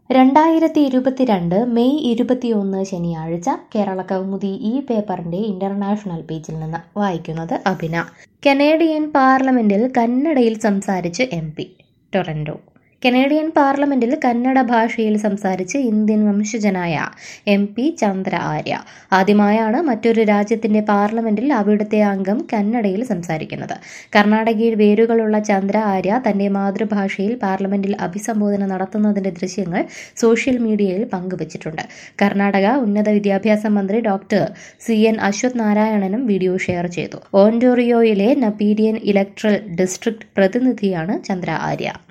രണ്ടായിരത്തി ഇരുപത്തിരണ്ട് മെയ് ഇരുപത്തിയൊന്ന് ശനിയാഴ്ച കേരള കൗമുദി ഈ പേപ്പറിന്റെ ഇന്റർനാഷണൽ പേജിൽ നിന്ന് വായിക്കുന്നത് അഭിന കനേഡിയൻ പാർലമെന്റിൽ കന്നഡയിൽ സംസാരിച്ച് എം പി ടൊറന്റോ കനേഡിയൻ പാർലമെന്റിൽ കന്നഡ ഭാഷയിൽ സംസാരിച്ച് ഇന്ത്യൻ വംശജനായ എം പി ചന്ദ്ര ആര്യ ആദ്യമായാണ് മറ്റൊരു രാജ്യത്തിന്റെ പാർലമെന്റിൽ അവിടുത്തെ അംഗം കന്നഡയിൽ സംസാരിക്കുന്നത് കർണാടകയിൽ വേരുകളുള്ള ചന്ദ്ര ആര്യ തന്റെ മാതൃഭാഷയിൽ പാർലമെന്റിൽ അഭിസംബോധന നടത്തുന്നതിന്റെ ദൃശ്യങ്ങൾ സോഷ്യൽ മീഡിയയിൽ പങ്കുവച്ചിട്ടുണ്ട് കർണാടക ഉന്നത വിദ്യാഭ്യാസ മന്ത്രി ഡോക്ടർ സി എൻ അശ്വത് നാരായണനും വീഡിയോ ഷെയർ ചെയ്തു ഓൻഡോറിയോയിലെ നപ്പീരിയൻ ഇലക്ട്രൽ ഡിസ്ട്രിക്ട് പ്രതിനിധിയാണ് ചന്ദ്ര ആര്യ